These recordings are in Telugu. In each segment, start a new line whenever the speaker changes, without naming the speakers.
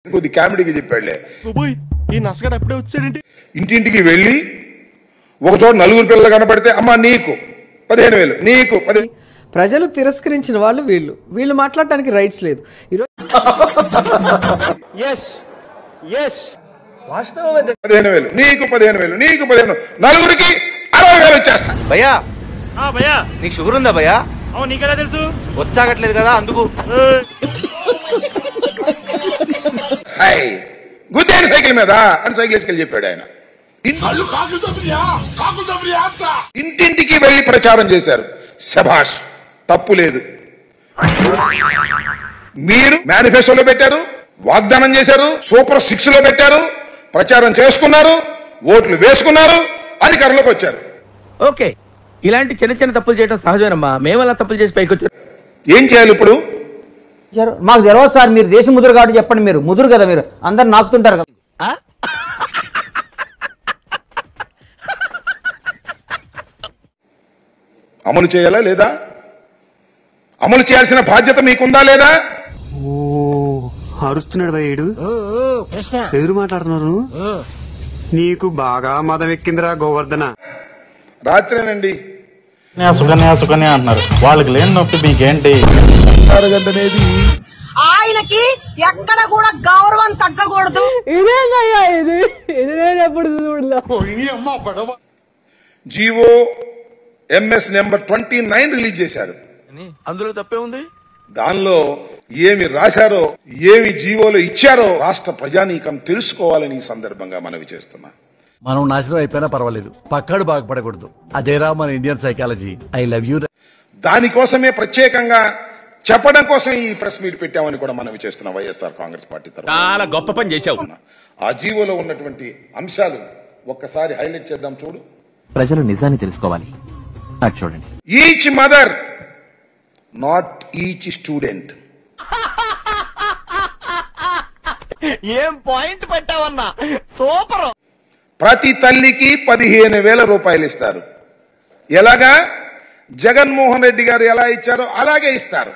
కొద్ది కామెడీగా చెప్పాడులే
బాబోయ్ ఈ నసగాడు అప్పుడే వచ్చాడేంటి
ఇంటింటికి వెళ్ళి ఒక చోట నలుగురు పిల్లలు కనపడితే అమ్మ నీకు పదిహేను వేలు నీకు పది
ప్రజలు తిరస్కరించిన వాళ్ళు వీళ్ళు వీళ్ళు మాట్లాడటానికి రైట్స్ లేదు ఈరోజు
పదిహేను వేలు నీకు పదిహేను వేలు నీకు పదిహేను నలుగురికి అరవై వేలు వచ్చేస్తా
భయ్యా
భయ్యా
నీకు షుగర్ ఉందా భయ్యా
అవును నీకెలా తెలుసు
వచ్చాగట్లేదు కదా అందుకు
హాయ్ గుద్దేని సైకిల్ మీద అని సైకిల్ వేసుకెళ్ళి చెప్పాడు ఆయన ఇంటింటికి వెళ్ళి ప్రచారం చేశారు శభాష్ తప్పు లేదు మీరు మేనిఫెస్టోలో పెట్టారు వాగ్దానం చేశారు సూపర్ సిక్స్ లో పెట్టారు ప్రచారం చేసుకున్నారు ఓట్లు వేసుకున్నారు అధికారంలోకి వచ్చారు
ఓకే ఇలాంటి చిన్న చిన్న తప్పులు చేయడం సహజమేనమ్మా మేము అలా తప్పులు చేసి పైకి వచ్చారు
ఏం చేయాలి ఇప్పుడు
మాకు తెలియదు సార్ మీరు దేశ ముదురు కాబట్టి చెప్పండి మీరు ముదురు కదా మీరు అందరు నాకుతుంటారు కదా
అమలు చేయాలా లేదా అమలు చేయాల్సిన బాధ్యత మీకుందా లేదా
అరుస్తున్నాడు భయ్యుడు ఎదురు మాట్లాడుతున్నారు నీకు బాగా మదం ఎక్కిందిరా గోవర్ధన
రాత్రేనండి
సుకన్య సుకన్య అంటున్నారు వాళ్ళకి లేని నొప్పి మీకేంటి
ఆయనకి ఎక్కడ కూడా గౌరవం తగ్గకూడదు
ఇదేందయ్యా ఇది ఇది నేను ఎప్పుడు చూడలే
GO MS number twenty nine release చేశారు
అందులో తప్పే ఉంది
దానిలో ఏమి రాశారో ఏమి జీవోలో ఇచ్చారో రాష్ట్ర ప్రజానీకం తెలుసుకోవాలని ఈ సందర్భంగా మనవి చేస్తున్నా
మనం నాశనం అయిపోయినా పర్వాలేదు పక్కడు బాగుపడకూడదు అదేరా మన Indian psychology I love you
దానికోసమే ప్రత్యేకంగా చెప్పడం కోసం ఈ ప్రెస్ మీట్ పెట్టామని కూడా మనవి చేస్తున్నాం వైఎస్ఆర్ కాంగ్రెస్ పార్టీ తరఫున
చాలా గొప్ప పని చేశావు
ఆ జీవోలో ఉన్నటువంటి అంశాలు ఒక్కసారి హైలైట్ చేద్దాం చూడు
ప్రజలు నిజాన్ని తెలుసుకోవాలి అది చూడండి
each mother not each student
ఏం పాయింట్ పెట్టావన్నా సూపర్
ప్రతి తల్లికి పదిహేను వేల రూపాయలు ఇస్తారు ఎలాగా జగన్మోహన్ రెడ్డి గారు ఎలా ఇచ్చారో అలాగే ఇస్తారు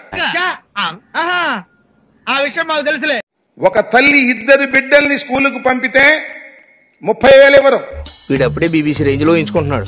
ఆ విషయం మాకు తెలుసులే
ఒక తల్లి ఇద్దరు బిడ్డల్ని స్కూలుకు పంపితే ముప్పై వేలు ఇవ్వరు
వీడప్పుడే బీబీసీ రేంజ్ లో ఎంచుకుంటున్నాడు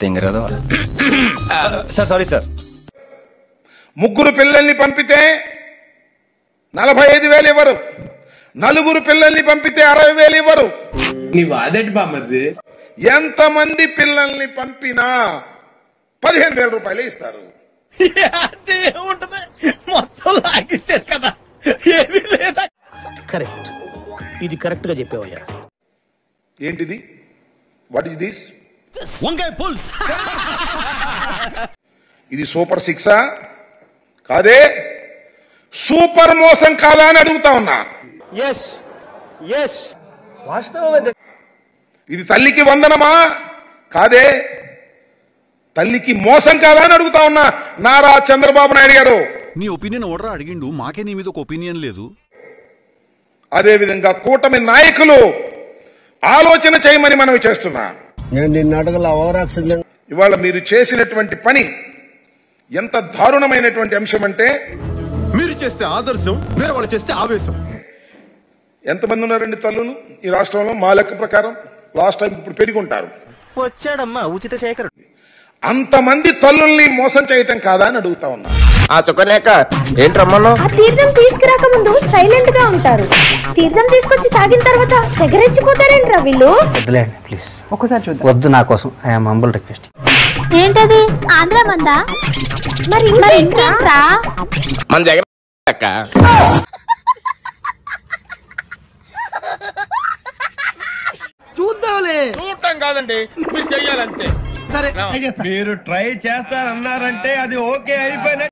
సార్ సారీ సార్
ముగ్గురు పిల్లల్ని పంపితే నలభై ఐదు వేలు ఇవ్వరు నలుగురు పిల్లల్ని పంపితే అరవై వేలు ఇవ్వరు
నీ వాదటి బామ్మది
ఎంతమంది పిల్లల్ని పంపినా పదిహేను వేల రూపాయలు ఇస్తారు
ఏముంటది మొత్తం లాగేశారు కదా ఏమీ లేదా కరెక్ట్ ఇది కరెక్ట్ గా చెప్పావయ్యా
ఏంటిది వాట్ ఇస్ దిస్
వంకాయ పుల్స్
ఇది సూపర్ సిక్సా కాదే సూపర్ మోసం కాదా అని అడుగుతా ఉన్నా
ఎస్ ఎస్
ఇది తల్లికి వందనమా కాదే తల్లికి మోసం కాదా అని అడుగుతా ఉన్నా నారా చంద్రబాబు నాయుడు గారు
నీ ఒపీనియన్ ఓడరా అడిగిండు మాకే నీ మీద ఒక ఒపీనియన్ లేదు
అదేవిధంగా కూటమి నాయకులు ఆలోచన చేయమని మనవి చేస్తున్నా ఇవాళ మీరు చేసినటువంటి పని ఎంత దారుణమైనటువంటి అంశం అంటే
మీరు చేస్తే ఆదర్శం వేరే వాళ్ళు చేస్తే ఆవేశం
ఎంతమంది ఉన్నారండి తల్లులు ఈ రాష్ట్రంలో మా లెక్క ప్రకారం లాస్ట్ టైం ఇప్పుడు పెరిగి ఉంటారు
వచ్చాడమ్మా ఉచిత శేఖర్
అంతమంది తల్లుల్ని మోసం చేయటం కాదా అని అడుగుతా ఉన్నా
ఆ సుకన్యాక ఏంట్రమ్మను
ఆ తీర్థం తీసుకురాక ముందు సైలెంట్ గా ఉంటారు తీర్థం తీసుకొచ్చి తాగిన తర్వాత తెగరెచ్చిపోతారేంట్రా వీళ్ళు
వద్దులేండి ప్లీజ్ ఒకసారి చూద్దాం వద్దు నా కోసం ఐఎమ్ హంబుల్ రిక్వెస్ట్
ఏంటది ఆంధ్ర మందా మరి మరి ఇంకేంట్రా
మన జగన్ అక్క
చూడటం కాదండి మీరు చెయ్యాలంతే
మీరు ట్రై చేస్తారన్నారంటే అది ఓకే అయిపోయిన